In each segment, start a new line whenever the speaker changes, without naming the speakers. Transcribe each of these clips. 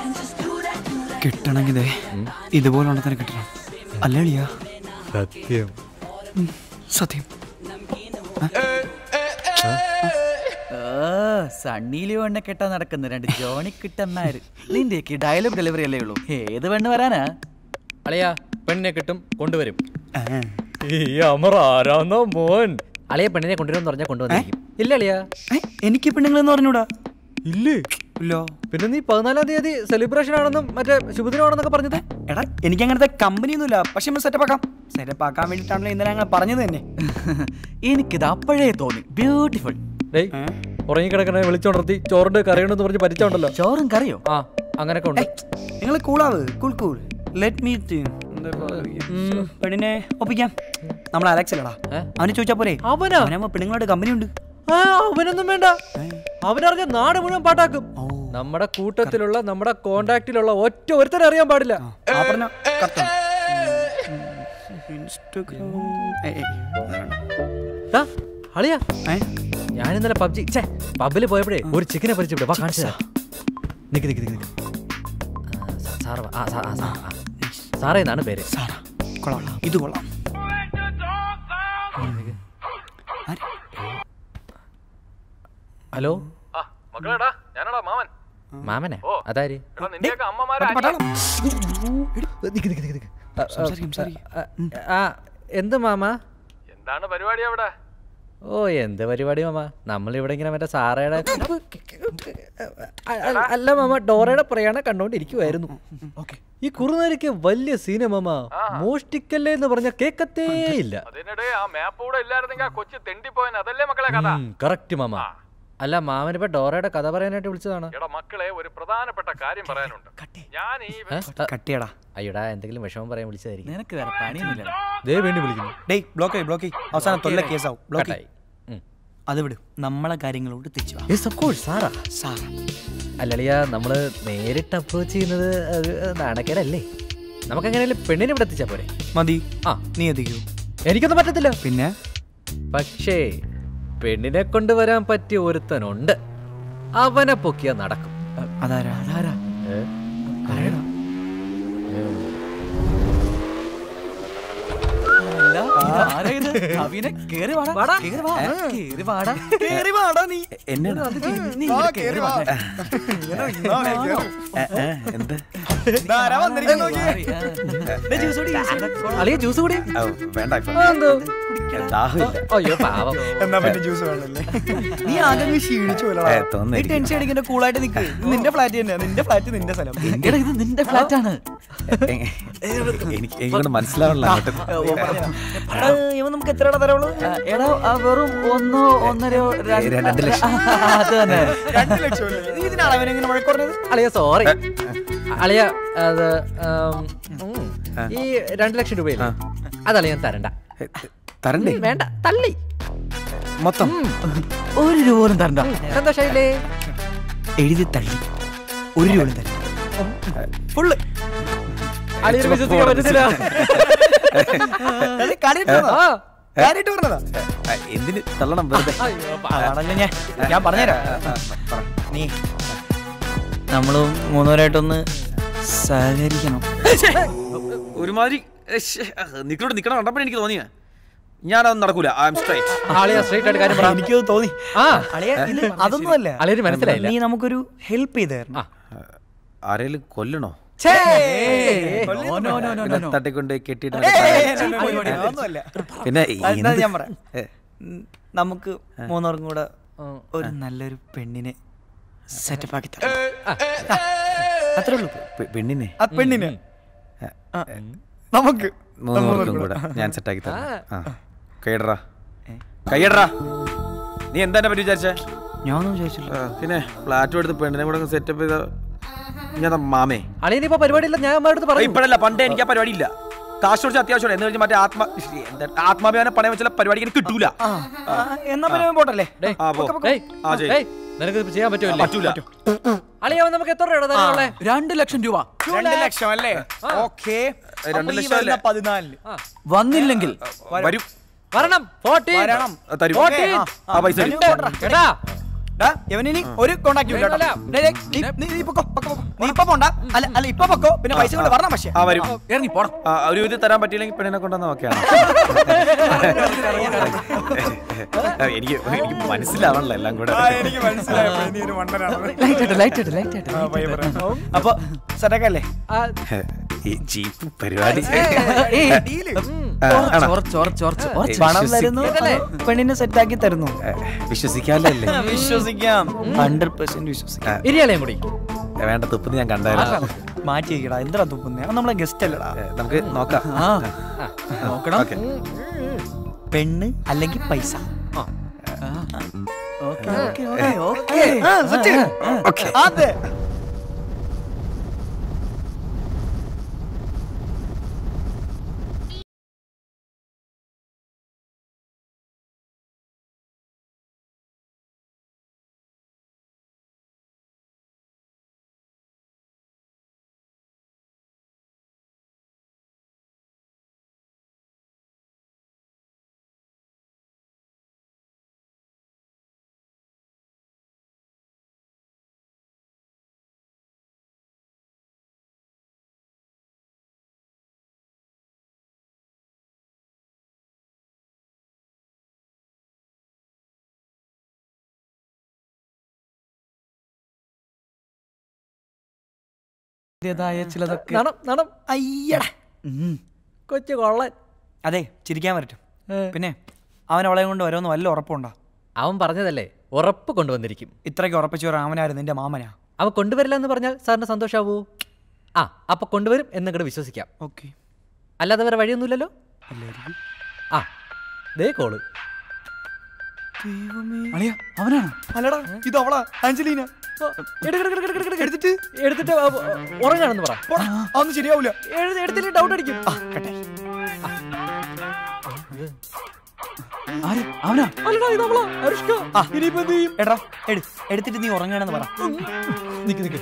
കിട്ടണമെങ്കിൽ ഇതുപോലെ തന്നെ കിട്ടണം അല്ലേ അളിയാ
സത്യം
സത്യം
സണ്ണി ലിയോണ്ണെ കെട്ടാ നടക്കുന്ന രണ്ട് ജോണി കിട്ടന്മാര് നിന്റെയൊക്കെ ഡയലോഗ് ഡെലിവറി അല്ലേ ഉള്ളൂ ഏത് പെണ്ണ് വരാനാ
അളിയാ പെണ്ണിനെ കിട്ടും കൊണ്ടുവരും ഈ അമർ ആരാന്നോ മോൻ അളിയ പെണ്ണിനെ കൊണ്ടുവരും പറഞ്ഞാൽ കൊണ്ടുവന്നിരിക്കും ഇല്ല അളിയാ
ഏ, എനിക്ക് പെണ്ണുങ്ങളെന്ന് പറഞ്ഞൂടാ
ഇല്ലേ
ഇല്ലോ
പിന്നെ നീ പതിനാലാം തീയതി സെലിബ്രേഷൻ ആണെന്നും മറ്റേ ശുഭദിനമാണെന്നൊക്കെ പറഞ്ഞത്
എടാ എനിക്ക് അങ്ങനത്തെ കമ്പനി ഒന്നുമില്ല പക്ഷെ നമ്മൾ സെറ്റപ്പ് ആക്കാം സെറ്റപ്പ് ആക്കാൻ വേണ്ടിയിട്ടാണല്ലോ ഇന്നലെ ഞങ്ങൾ പറഞ്ഞത് തന്നെ
എനിക്കിത് അപ്പോഴേ തോന്നി ബ്യൂട്ടിഫുൾ
ഡേയ് ഉറങ്ങിക്കിടക്കണേ വിളിച്ചോണ്ടർത്തി ചോറുണ്ട് കറിയുണ്ടെന്ന് പറഞ്ഞ് പരിചയമുണ്ടല്ലോ
ചോറും കറിയോ
ആ അങ്ങനൊക്കെ ഉണ്ട്
നിങ്ങൾ കൂളാവ് കൂൾ കൂൾ ലെറ്റ് മീ പെണ്ണിനെ ഒപ്പിക്കാം നമ്മൾ അലക്സ് അല്ലടാ
ഏ?
അവന് ചോദിച്ചാ പോരെ
അവനാ
അവനാകുമ്പോ പെണ്ണുങ്ങളുടെ കമ്പനി ഉണ്ട്
ആ, അവനൊന്നും വേണ്ട അവനറിഞ്ഞ നാട് മുഴുവൻ പാട്ടാക്കും
ഓ.
നമ്മുടെ കൂട്ടത്തിലുള്ള നമ്മുടെ കോണ്ടാക്റ്റിലുള്ള ഒറ്റ ഒരുത്തനെ അറിയാൻ പാടില്ല
ആ പറഞ്ഞ correct ആണ്. ഇൻസ്റ്റഗ്രാം ഏയ്, ഏയ്, അത് വേണ്ട.
ടാ, അളിയാ
ഏ?
ഞാൻ ഇന്നലെ പബ്ജി ഛേ പബ്ബിൽ പോയപ്പോഴേ ഒരു ചിക്കനെ പരിചയപ്പെട്ടു വാ കാണിച്ചു തരാം നിക്ക് നിക്ക് നിക്ക് നിക്ക് ആ, സാ- സാറ് വാ. ആ, സാ- ആ, സാ- ആ. സാറേ എന്നാണ് പേര്
സാറാ കൊള്ളാം കൊള്ളാം. ഇത് കൊള്ളാം ആര്?
ഹലോ
മക്കളെടാ ഞാനടാ മാമൻ
മാമനെ അതാര്
എടാ നിന്റെയൊക്കെ അമ്മമാരെ
മറ്റേ പട്ടാളം.
നിക്ക് നിക്ക് നിക്ക് നിക്ക്. ആ, ആ,
സംസാരിക്ക്, സംസാരിക്ക്.
ആ, ആ എന്ത് മാമ
എന്താണ് പരിപാടി അവിടെ
ഓ എന്ത് പരിപാടി മാമ നമ്മളിവിടെ ഇങ്ങനെ മറ്റേ സാറയുടെ അ- അ- അല്ല മാമ ഡോറയുടെ പ്രയാണം കണ്ടോണ്ടിരിക്കുവായിരുന്നു ഈ കുറുനരിക്ക് വലിയ സീന മാമ മോഷ്ടിക്കല്ലേ എന്ന് പറഞ്ഞ കേക്കത്തേ ഇല്ല
അതിനിടെ ആ മാപ്പ് കൂടെ ഇല്ലായിരുന്നെങ്കിൽ ആ കൊച്ചു തെണ്ടിപ്പോയൻ അതല്ലേ മക്കളെ കഥ
കറക്റ്റ് മാമ അല്ല മാമനിപ്പോ ഡോറയുടെ കഥ പറയാനായിട്ട് വിളിച്ചതാണ്
എടാ മക്കളെ ഒരു പ്രധാനപ്പെട്ട കാര്യം പറയാനുണ്ട് ഞാൻ ഈ
ഏ? അ-
കട്ടിയടാ
അയ്യടാ എന്തെങ്കിലും വിഷമം പറയാൻ വിളിച്ചതായിരിക്കും
നിനക്ക് വേറെ പണിയൊന്നുമില്ല
ദേ വേണ്ടി വിളിക്കുന്നു
ഡേയ് ബ്ലോക്ക് ആയി ബ്ലോക്ക് ആയി അവസാനം തൊല്ല കേസാവും ബ്ലോക്ക്
കട്ടായി ഉം.
അത് വിട് നമ്മളെ കാര്യങ്ങളോട് തിരിച്ചു വാ
Yes, of course, സാറാ
സാറാ
അല്ലളിയ നമ്മള് നേരിട്ട് അപ്രോച്ച് ചെയ്യുന്നത് ഒരു നാണക്കേടല്ലേ നമുക്ക് എങ്ങനെയാലും പെണ്ണിനെ ഇവിടെ എത്തിച്ചാ പോരെ
മതി
ആ
നീ എത്തിക്കൂ
എനിക്കൊന്നും പറ്റത്തില്ല
പിന്നെ
പക്ഷേ പെണ്ണിനെ കൊണ്ടുവരാൻ പറ്റിയ ഒരുത്തനുണ്ട് അവനെ പൊക്കിയാ നടക്കും
അതാരാ അതാരാ
ഏ?
ആരാടാ?
അല്ല, ഇതാരാ ഇത്? കവിനെ കേറി വാടാ. കേറി വാ. കേറി വാടാ.
കേറി വാടാ നീ
എന്നാണ്
നീ ഇങ്ങോട്ട് കേറി വാ.
എന്ത്
ഇതാരാ വന്നിരിക്കുന്നത് നോക്കിയേ.
മാറി, ആ.
ദേ ജ്യൂസ് കുടി, ജ്യൂസ് കുടി.
അളിയ ജ്യൂസ് കൂടി
ഓ, വേണ്ട ഇപ്പൊ
ആ, എന്തോ?
ദാഹമില്ല
അയ്യോ പാവം
എന്നാ പിന്നെ ജ്യൂസ് വേണല്ലേ നീ ആകെ അങ്ങ് ക്ഷീണിച്ചു പോലടാ.
ഏ, തോന്നുന്നു
നീ ടെൻഷൻ അടിക്കണ്ട കൂളായിട്ട് നിക്ക് ഇത് നിന്റെ ഫ്ലാറ്റ് തന്നെ നിന്റെ ഫ്ലാറ്റ് നിന്റെ സ്ഥലം
എടാ ഇത് നിന്റെ ഫ്ലാറ്റ് ആണ്
എ- എനിക്ക് എനിക്കൊണ്ട് മനസ്സിലാവണില്ല അങ്ങോട്ട്
എടാ, ഇവൻ നമുക്ക് എത്രയുടെ തരവുള്ളൂ
ആ, എടാ ആ വെറും ഒന്നോ ഒന്നരയോ രണ്ട്
രണ്ട് ലക്ഷം.
അത് തന്നെ
രണ്ട് ലക്ഷം അല്ലേ? നീ ഇതിനാണ് അവൻ ഇങ്ങനെ വഴക്കുറഞ്ഞത്
അളിയ സോറി അളിയ അത് ഉം, ഉം. ഈ രണ്ട് ലക്ഷം രൂപയില്ലേ അതളിയ ഞാൻ തരണ്ട
ഏ, തരണ്ടേ
വേണ്ട തള്ളി
മൊത്തം
ഒരു രൂപ പോലും തരണ്ട
സന്തോഷായില്ലേ
എഴുതി തള്ളി ഒരു രൂപ തള്ളി ഫുള്ള്
അളിയന് വിശ്വസിക്കാൻ പറ്റത്തില്ല
അത് കാര്യമായിട്ട് പറഞ്ഞതാ.
ആ.
കാര്യമായിട്ട് പറഞ്ഞതാ
ആ, എന്തിന് തള്ളണം വെറുതെ
അയ്യോ,
അതാണല്ലോ ഞാൻ ഞാൻ പറഞ്ഞുതരാം നീ നമ്മള് മൂന്നുപേരായിട്ടൊന്ന് സഹകരിക്കണം
ഒരുമാതിരി നിക്കലോട് നിക്കണം കണ്ടപ്പോഴേ എനിക്ക് തോന്നിയ ഞാനതൊന്നും നടക്കൂല ഐ എം സ്ട്രൈറ്റ്
ആളിയ സ്ട്രൈറ്റ് ആയിട്ട് കാര്യം പറ
എനിക്കത് തോന്നി
ആ
അളിയ ഇത് അതൊന്നുമല്ല
അളിയന് മനസ്സിലായില്ല
നീ നമുക്കൊരു ഹെൽപ്പ് ചെയ്ത് തരണം
ആ.
ആരേലും കൊല്ലണോ
ഛേ!
നോ, നോ, നോ, നോ,
പിന്നെ
നോ.
തട്ടിക്കൊണ്ട് കെട്ടിയിട്ട്
ഏയ്, ഏയ്, ഏയ്,
മറ്റേ
ഏയ്, ഏയ്, ഏയ്, അതൊന്നുമല്ല.
പിന്നെ
എന്നാ
എന്ത്?
ഞാൻ പറയാം
ഏ,
ഉം, നമുക്ക് മൂന്നോർക്കും കൂടെ
ഉം.
ഒരു നല്ലൊരു പെണ്ണിനെ സെറ്റപ്പ് ആക്കി തരാം അത്രേ ഉള്ളൂ
പെ- പെണ്ണിനെ
ആ പെണ്ണിനെ ആ, നമുക്ക്
മൂന്നുപേർക്കും കൂടെ ഞാൻ സെറ്റാക്കി തരാം ആ കൈയടറാ കൈയടറാ നീ എന്താ എന്നെ പറ്റി വിചാരിച്ചേ
ഞാനൊന്നും ചോദിച്ചില്ല
ആ, പിന്നെ ഫ്ലാറ്റും എടുത്ത് പെണ്ണിനെ കൂടെ സെറ്റപ്പ് ചെയ്ത ഞാൻ മാമേ
അളിയന് ഇപ്പൊ പരിപാടിയില്ല ഞാൻ അമ്മയുടെ അടുത്ത് പറയും
ഇപ്പോഴല്ല പണ്ടേ എനിക്ക് ആ പരിപാടി ഇല്ല കാശ് കുറച്ച് അത്യാവശ്യമാണ് എന്ന് വെച്ചാൽ മറ്റേ ആത്മ ശ്ശി, എന്താ ആത്മാഭിമാനം പണയം വെച്ചുള്ള പരിപാടി എനിക്ക് കിട്ടൂല
ആ, ആ, എന്നാ പിന്നെ പോട്ടല്ലേ
ഡേയ്,
ആ പോ
ഡേയ്,
ആ ചെയ്യ്.
ഡേയ്, നിനക്ക് ഇത് ചെയ്യാൻ പറ്റുമല്ലേ
പറ്റൂല
അളിയ നമുക്ക് എത്ര രൂപ തരാനുള്ളേ
രണ്ട് ലക്ഷം രൂപ
രണ്ട് ലക്ഷം അല്ലേ ഓക്കെ
രണ്ട് ലക്ഷം അല്ലേ?
പതിനാലിന്
വന്നില്ലെങ്കിൽ
വരും
വരണം ഫോർട്ടീൻ
വരണം
ആ, തരും
ഫോർട്ടീൻ
ആ,
ആ പൈസ തരും
ഞാൻ പോട്ടെടാ.
കേട്ടാ
ഡാ, ഇവനിനി ഒരു കോണ്ടാക്ട് ഇല്ല കേട്ടോ. ഡേ, ഡേ, നീ- നീ- നീ പൊക്കോ, പൊക്കോ, പൊക്കോ. നീ ഇപ്പൊ പോണ്ട അല്ല അല്ല ഇപ്പൊ പൊക്കോ പിന്നെ പൈസ കൊണ്ട് വരണം പക്ഷേ
ആ വരും
ഇറങ്ങി പോണം
ആ, ഒരു ഇത് തരാൻ പറ്റിയില്ലെങ്കിൽ പെണ്ണിനെ കൊണ്ടുവന്ന ഓക്കെയാണ് എനിക്ക് എനിക്ക് മനസ്സിലാവണല്ലോ എല്ലാം കൂടെ
എനിക്ക് മനസ്സിലായി നീ ഒരു മണ്ടനാണ് ലൈറ്റ് ആയിട്ട് ലൈറ്റ് ആയിട്ട് ലൈറ്റ് ആയിട്ട് അപ്പൊ സെറ്റക്കല്ലേ
ഈ ജീപ്പ് പരിപാടി
ഏയ്,
ആ, ആണോ?
ചോർച്ച് ചോർച്ച് ചോർച്ച്
ഏയ്,
പണം
വിശ്വസി-
തരുന്നു പെണ്ണിനെ സെറ്റാക്കി തരുന്നു
ഏ, വിശ്വസിക്കാല്ലേ
വിശ്വസിക്കാം ഹൺഡ്രഡ് പെർസെന്റ് വിശ്വസിക്കാം
ഇരിയാളേയും കൂടി
ഏ, വേണ്ട തുപ്പുന്ന് ഞാൻ കണ്ടായിരുന്നു
മാറ്റി വെക്കടാ എന്തിനാ തുപ്പുന്നേ അവൻ നമ്മളെ ഗസ്റ്റ് അല്ലടാ
ഏ, നമുക്ക് നോക്കാം
ആ നോക്കണം
ഓക്കെ
പെണ്ണ് അല്ലെങ്കിൽ പൈസ ഓക്കെ ഓക്കെ ഓക്കെ അതെ അതിൻ്റെതായ ചിലതൊക്കെ
നണം നണം
അയ്യടാ ഉം.
കൊച്ചു കൊള്ളൻ
അതെ ചിരിക്കാൻ പറ്റും പിന്നെ അവൻ അവളെ കൊണ്ട് വരുമെന്ന് വല്ല ഉറപ്പുണ്ടോ
അവൻ പറഞ്ഞതല്ലേ ഉറപ്പ് കൊണ്ടുവന്നിരിക്കും
ഇത്രയ്ക്ക് ഉറപ്പിച്ചു പറയാൻ അവനായിരുന്നു നിന്റെ മാമനാ
അവൻ കൊണ്ടുവരില്ല എന്ന് പറഞ്ഞാൽ സാറിന് സന്തോഷാവൂ ആ അപ്പൊ കൊണ്ടുവരും എന്ന് ഇങ്ങോട്ട് വിശ്വസിക്കാം
ഓക്കെ
അല്ലാതെ വേറെ വഴിയൊന്നുമില്ലല്ലോ ആ ദേ കോള്
അളിയ അവനാണോ അല്ലടാ ഇത് അവളാ ആഞ്ചലീന
എടുത്തിട്ട് എടുത്തിട്ട് ഉറങ്ങാണെന്ന് പറ
പോടാ, അതൊന്നും ശരിയാവൂല
എഴുതി എടുത്തിട്ട് ഡൗട്ട് അടിക്കും
ആര് അവനാ
അല്ലടാ ഇത് അവളാ അനുഷ്ക
ആ.
ഇനിയിപ്പോ എന്ത് ചെയ്യും
എടാ എടു എടുത്തിട്ട് നീ ഉറങ്ങാണെന്ന് പറ
നിക്ക് നിക്ക്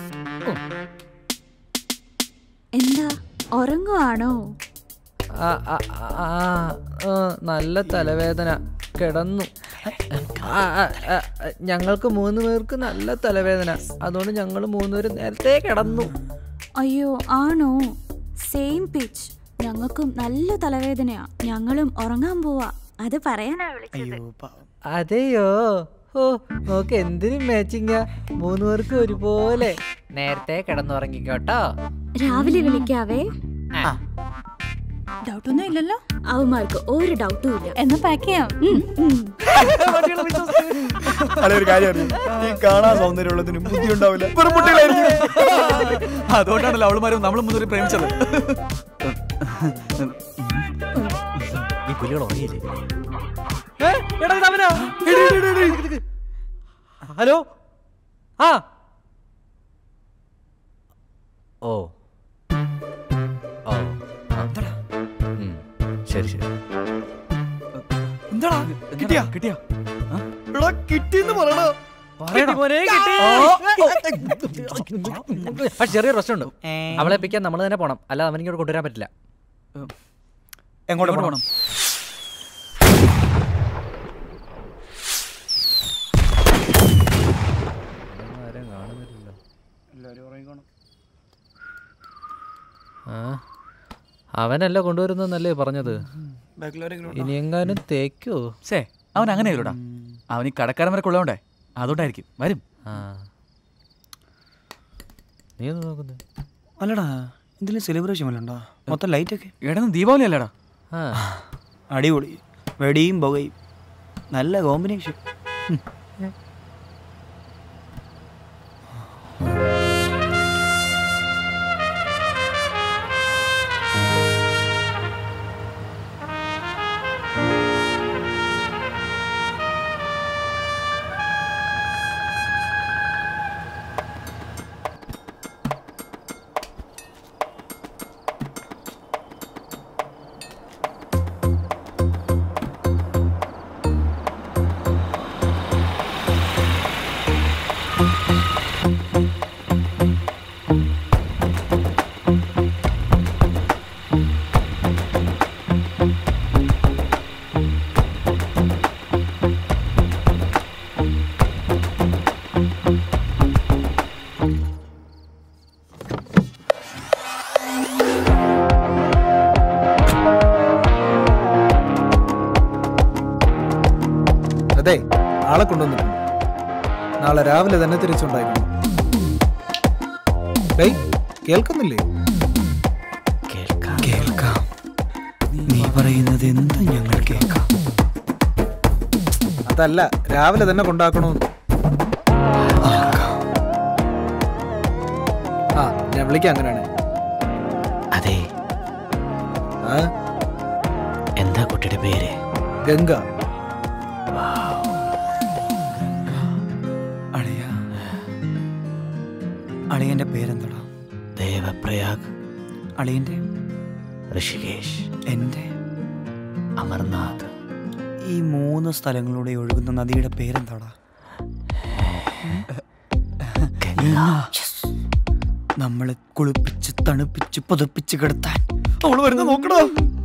എന്താ ഉറങ്ങുവാണോ
ആ, ആ, ആ, ആ, നല്ല തലവേദന കിടന്നു ആ, ആ, ആ, ഞങ്ങൾക്ക് മൂന്ന് പേർക്ക് നല്ല തലവേദന അതുകൊണ്ട് ഞങ്ങൾ മൂന്നുപേര് നേരത്തെ കിടന്നു
അയ്യോ ആണോ സെയിം പിച്ച് ഞങ്ങൾക്കും നല്ല തലവേദനയാ ഞങ്ങളും ഉറങ്ങാൻ പോവാ അത് പറയാനാ വിളിച്ചത്
അയ്യോ പാവം.
അതെയോ ഓ നോക്ക് എന്തിനും മാച്ചിങ്ങ മൂന്ന് പേർക്ക് ഒരുപോലെ നേരത്തെ കിടന്നുറങ്ങിക്കോട്ടോ
രാവിലെ വിളിക്കാവേ
ആ.
ഡൗട്ടൊന്നും ഇല്ലല്ലോ അവന്മാർക്ക് ഒരു ഡൗട്ടും ഇല്ല എന്നാ പാക്ക് ചെയ്യാം
അളിയ ഒരു കാര്യം അറിയോ? ഈ കാണാൻ സൗന്ദര്യമുള്ളതിന് ബുദ്ധി ഉണ്ടാവില്ല വെറും കുട്ടികളായിരിക്കും അതുകൊണ്ടാണല്ലോ അവളുമാരും നമ്മൾ മുന്നോട്ട് പ്രേമിച്ചത്
ഈ പുലികൾ ഉറങ്ങിയില്ലേ ഹലോ ആ ഓ ഓ ആ. ഉം. ശരി ശരി
എന്താടാ കിട്ടിയാ കിട്ടിയാ എടാ കിട്ടിയെന്ന് പറയണ
കിട്ടി മോനെ, കിട്ടി. പക്ഷെ ചെറിയ പ്രശ്നമുണ്ട് അവളെ പിക്കാൻ നമ്മൾ തന്നെ പോണം അല്ലാതെ അവനിങ്ങോട്ട് കൊണ്ടുവരാൻ പറ്റില്ല
എങ്ങോട്ട് പോകണം
ആ അവനല്ല കൊണ്ടുവരുന്നല്ലേ പറഞ്ഞത് ഇനി എങ്ങാനും തേക്കോ
സേ അവൻ അങ്ങനെയല്ലോടാ അവൻ ഈ കടക്കാരൻ വരെ കൊള്ളോണ്ടേ അതുകൊണ്ടായിരിക്കും വരും
ആ നീ ഒന്ന് നോക്കുന്നത്
അല്ലടാ എന്തെങ്കിലും സെലിബ്രേഷൻ വല്ല ഉണ്ടോ മൊത്തം ലൈറ്റ് ഒക്കെ
എടാ ദീപാവലി അല്ലേടാ
ആ
അടിപൊളി വെടിയും പുകയും നല്ല കോമ്പിനേഷൻ അതെ ആളെ കൊണ്ടുവന്നിട്ടുണ്ട് നാളെ രാവിലെ തന്നെ തിരിച്ചുണ്ടായിരുന്നു ഡേയ് കേൾക്കുന്നില്ലേ
കേൾക്കാം നീ പറയുന്നത് എന്തും ഞങ്ങൾ കേൾക്കാം
അതല്ല രാവിലെ തന്നെ കൊണ്ടാക്കണമെന്ന് ആ ഞാൻ വിളിക്കാം അങ്ങനെയാണ്
അതെ
ആ
എന്താ കുട്ടിയുടെ പേര്
ഗംഗ
അളിയ അളിയന്റെ പേരെന്താടാ
ദേവപ്രയാഗ്
അളിയന്റെ
ഋഷികേശ്
എന്റെ
അമർനാഥ്
ഈ മൂന്ന് സ്ഥലങ്ങളിലൂടെ ഒഴുകുന്ന നദിയുടെ പേരെന്താടാ നമ്മളെ കുളിപ്പിച്ച് തണുപ്പിച്ച് പുതപ്പിച്ച് കിടത്താൻ അവള് വരുന്ന നോക്കടാ